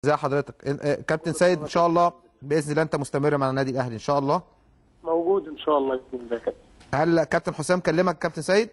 ازي حضرتك إن- آه، كابتن سيد ان شاء الله باذن الله انت مستمر مع النادي الاهلي ان شاء الله موجود ان شاء الله باذن الله كده هل كابتن حسام كلمك كابتن سيد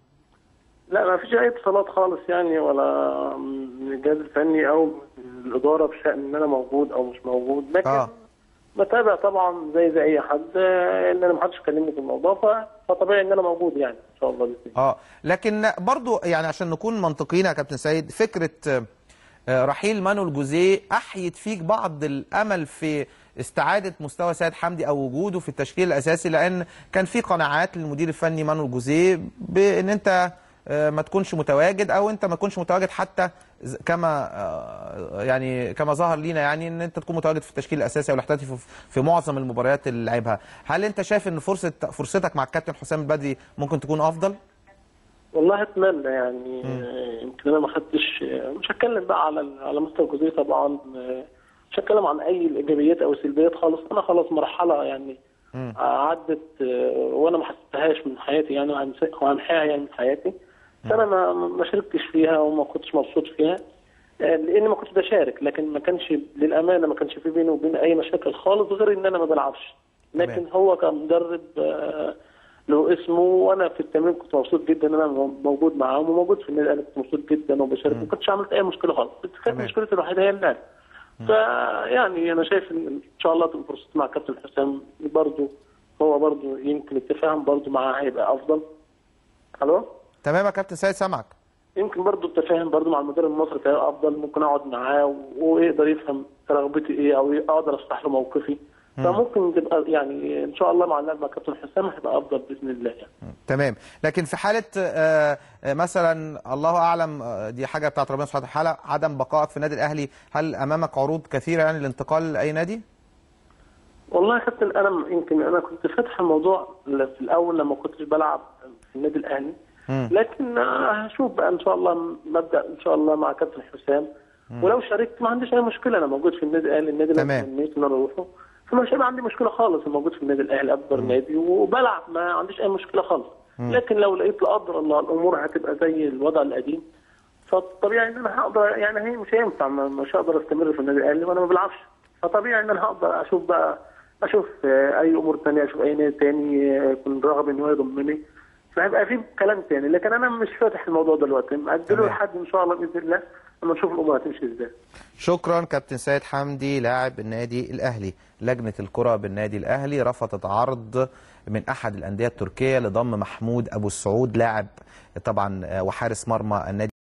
لا ما فيش اي اتصالات خالص يعني ولا من الجهاز الفني او من الاداره بشان ان انا موجود او مش موجود لكن اه بتابع طبعا زي زي اي حد آه، ان انا ما حدش كلمني في الموضوع ف- فطبيعي ان انا موجود يعني ان شاء الله باذن الله اه لكن برضو يعني عشان نكون منطقيين يا كابتن سيد فكره آه، آه، رحيل مانويل جوزيه احيت فيك بعض الامل في استعاده مستوى سيد حمدي او وجوده في التشكيل الاساسي لان كان في قناعات للمدير الفني مانويل جوزيه بان انت آه، ما تكونش متواجد او انت ما تكونش متواجد حتى ز- كما آه، يعني كما ظهر لينا يعني ان انت تكون متواجد في التشكيل الاساسي او الاحتياطي في- في معظم المباريات اللي لعبها هل انت شايف ان فرصه فرصتك مع الكابتن حسام البدري ممكن تكون افضل والله اتمنى يعني آه، يمكن انا ما خدتش آه، مش هتكلم بقى على على مستوى الجزئيه طبعا آه، مش هتكلم عن اي الايجابيات او السلبيات خالص انا خلاص مرحله يعني مم. عدت آه، وانا ما حسيتهاش من حياتي يعني وهمس- وهمحيها يعني من حياتي فانا ما ما شاركتش فيها وما كنتش مبسوط فيها آه، لان ما كنتش بشارك لكن ما كانش للامانه ما كانش في بيني وبين اي مشاكل خالص غير ان انا ما بلعبش لكن تمام. هو كمدرب آه، له اسمه وانا في التمرين كنت مبسوط جدا ان انا موجود معاهم وموجود في النادي انا كنت مبسوط جدا وبشارك ما كنتش عملت اي مشكله خالص بس كانت تمام. مشكلتي الوحيده هي اللعب فيعني انا شايف ان ان شاء الله تبقى فرصتي مع كابتن حسام برضه هو برضه يمكن التفاهم برضه معاه هيبقى افضل الو تمام يا كابتن سيد سامعك يمكن برضه التفاهم برضه مع المدرب المصري هيبقى افضل ممكن اقعد معاه ويقدر يفهم رغبتي ايه او اقدر اشرح له موقفي فممكن تبقى يعني ان شاء الله مع اللعب مع كابتن حسام هيبقى افضل باذن الله يعني تمام لكن في حاله آه، آه، مثلا الله اعلم آه، دي حاجه بتاعت ربنا سبحانه وتعالى عدم بقائك في النادي الاهلي هل امامك عروض كثيره يعني للانتقال لاي نادي والله يا كابتن انا م- يمكن انا كنت فاتح الموضوع ل- في الاول لما كنتش بلعب في النادي الاهلي مم. لكن آه، هشوف بقى ان شاء الله م- مبدا ان شاء الله مع كابتن حسام ولو شاركت ما عنديش اي مشكله انا موجود في النادي الاهلي النادي اللي تمام. انا تمنيت ان انا اروحه فمش هيبقى عندي مشكله خالص أنا موجود في النادي الاهلي اكبر نادي وبلعب ما عنديش اي مشكله خالص لكن لو لقيت لا قدر الله الامور هتبقى زي الوضع القديم فطبيعي ان انا هقدر يعني هي مش هينفع ما- مش هقدر استمر في النادي الاهلي وانا ما بلعبش فطبيعي ان انا هقدر اشوف بقى اشوف آه، اي امور ثانيه اشوف اي نادي ثاني يكون راغب ان هو يضمني فهيبقى في كلام ثاني لكن انا مش فاتح الموضوع دلوقتي مأجله تمام. لحد ان شاء الله باذن الله لما نشوف الامور هتمشي ازاي شكرا كابتن سيد حمدي لاعب النادي الاهلي لجنه الكره بالنادي الاهلي رفضت عرض من احد الانديه التركيه لضم محمود ابو السعود لاعب طبعا آه، وحارس مرمى النادي